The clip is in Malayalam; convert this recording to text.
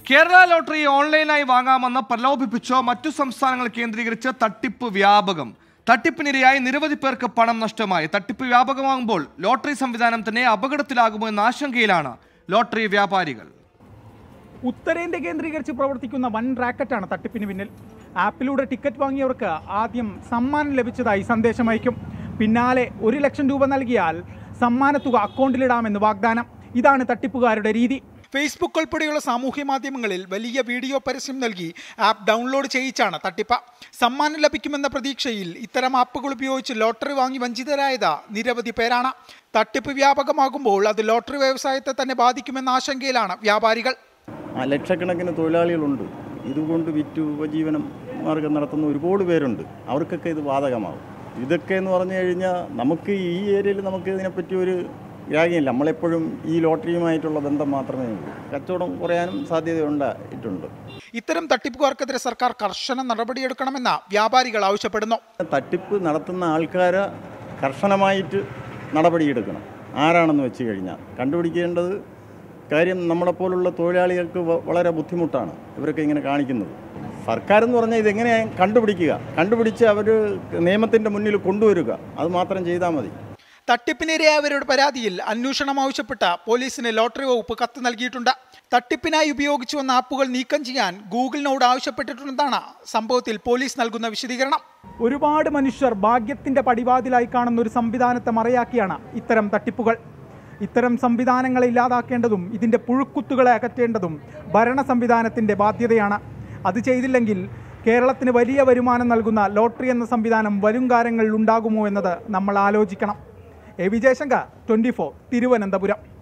കേരള ലോട്ടറി ഓൺലൈനായി വാങ്ങാമെന്ന് പ്രലോഭിപ്പിച്ചോ മറ്റു സംസ്ഥാനങ്ങൾ കേന്ദ്രീകരിച്ച് തട്ടിപ്പ് വ്യാപകം തട്ടിപ്പിനിരയായി നിരവധി പേർക്ക് പണം നഷ്ടമായി തട്ടിപ്പ് വ്യാപകമാകുമ്പോൾ ലോട്ടറി സംവിധാനം തന്നെ അപകടത്തിലാകുമോ എന്ന ആശങ്കയിലാണ് ലോട്ടറി വ്യാപാരികൾ ഉത്തരേന്ത്യ കേന്ദ്രീകരിച്ച് പ്രവർത്തിക്കുന്ന വൻ റാക്കറ്റാണ് തട്ടിപ്പിന് പിന്നിൽ ആപ്പിലൂടെ ടിക്കറ്റ് വാങ്ങിയവർക്ക് ആദ്യം സമ്മാനം ലഭിച്ചതായി സന്ദേശം അയക്കും പിന്നാലെ ഒരു ലക്ഷം രൂപ നൽകിയാൽ സമ്മാനത്തുക അക്കൗണ്ടിലിടാമെന്ന് വാഗ്ദാനം ഇതാണ് തട്ടിപ്പുകാരുടെ രീതി ഫേസ്ബുക്ക് ഉൾപ്പെടെയുള്ള സാമൂഹ്യ മാധ്യമങ്ങളിൽ വലിയ വീഡിയോ പരസ്യം നൽകി ആപ്പ് ഡൗൺലോഡ് ചെയ്യിച്ചാണ് തട്ടിപ്പ് സമ്മാനം ലഭിക്കുമെന്ന പ്രതീക്ഷയിൽ ഇത്തരം ആപ്പുകൾ ഉപയോഗിച്ച് ലോട്ടറി വാങ്ങി വഞ്ചിതരായത് നിരവധി പേരാണ് തട്ടിപ്പ് വ്യാപകമാകുമ്പോൾ അത് ലോട്ടറി വ്യവസായത്തെ തന്നെ ബാധിക്കുമെന്ന ആശങ്കയിലാണ് വ്യാപാരികൾ ആ ലക്ഷക്കണക്കിന് തൊഴിലാളികളുണ്ട് ഇതുകൊണ്ട് വിറ്റ് ഉപജീവനം മാർഗം നടത്തുന്ന ഒരുപാട് പേരുണ്ട് അവർക്കൊക്കെ ഇത് ബാധകമാകും ഇതൊക്കെ എന്ന് പറഞ്ഞു കഴിഞ്ഞാൽ നമുക്ക് ഈ ഏരിയയിൽ നമുക്ക് ഇതിനെപ്പറ്റി ഒരു ഗ്രാഹ്യമില്ല നമ്മളെപ്പോഴും ഈ ലോട്ടറിയുമായിട്ടുള്ള ബന്ധം മാത്രമേ ഉള്ളൂ കച്ചവടം കുറയാനും സാധ്യതയുണ്ടായിട്ടുണ്ട് ഇത്തരം തട്ടിപ്പുകാർക്കെതിരെ സർക്കാർ കർശന നടപടിയെടുക്കണമെന്ന് വ്യാപാരികൾ ആവശ്യപ്പെടുന്നു തട്ടിപ്പ് നടത്തുന്ന ആൾക്കാരെ കർശനമായിട്ട് നടപടിയെടുക്കണം ആരാണെന്ന് വെച്ച് കഴിഞ്ഞാൽ കണ്ടുപിടിക്കേണ്ടത് കാര്യം നമ്മളെപ്പോലുള്ള തൊഴിലാളികൾക്ക് വ- വളരെ ബുദ്ധിമുട്ടാണ് ഇവരൊക്കെ ഇങ്ങനെ കാണിക്കുന്നത് സർക്കാർ എന്ന് പറഞ്ഞാൽ ഇതെങ്ങനെ കണ്ടുപിടിക്കുക കണ്ടുപിടിച്ച് അവർ നിയമത്തിൻ്റെ മുന്നിൽ കൊണ്ടുവരിക അത് മാത്രം ചെയ്താൽ മതി തട്ടിപ്പിനിരയായവരുടെ പരാതിയിൽ അന്വേഷണം ആവശ്യപ്പെട്ട് പോലീസിന് ലോട്ടറി വകുപ്പ് കത്ത് നൽകിയിട്ടുണ്ട് തട്ടിപ്പിനായി ഉപയോഗിച്ചു വന്ന ആപ്പുകൾ നീക്കം ചെയ്യാൻ ഗൂഗിളിനോട് ആവശ്യപ്പെട്ടിട്ടുണ്ടെന്നാണ് സംഭവത്തിൽ പോലീസ് നൽകുന്ന വിശദീകരണം ഒരുപാട് മനുഷ്യർ ഭാഗ്യത്തിന്റെ പടിവാതിലായി കാണുന്ന ഒരു സംവിധാനത്തെ മറയാക്കിയാണ് ഇത്തരം തട്ടിപ്പുകൾ ഇത്തരം സംവിധാനങ്ങളെ ഇല്ലാതാക്കേണ്ടതും ഇതിന്റെ പുഴുക്കുത്തുകളെ അകറ്റേണ്ടതും ഭരണ സംവിധാനത്തിന്റെ ബാധ്യതയാണ് അത് ചെയ്തില്ലെങ്കിൽ കേരളത്തിന് വലിയ വരുമാനം നൽകുന്ന ലോട്ടറി എന്ന സംവിധാനം വരും കാലങ്ങളിൽ ഉണ്ടാകുമോ എന്നത് നമ്മൾ ആലോചിക്കണം A Vijayashankar twenty four Thiruvananthapuram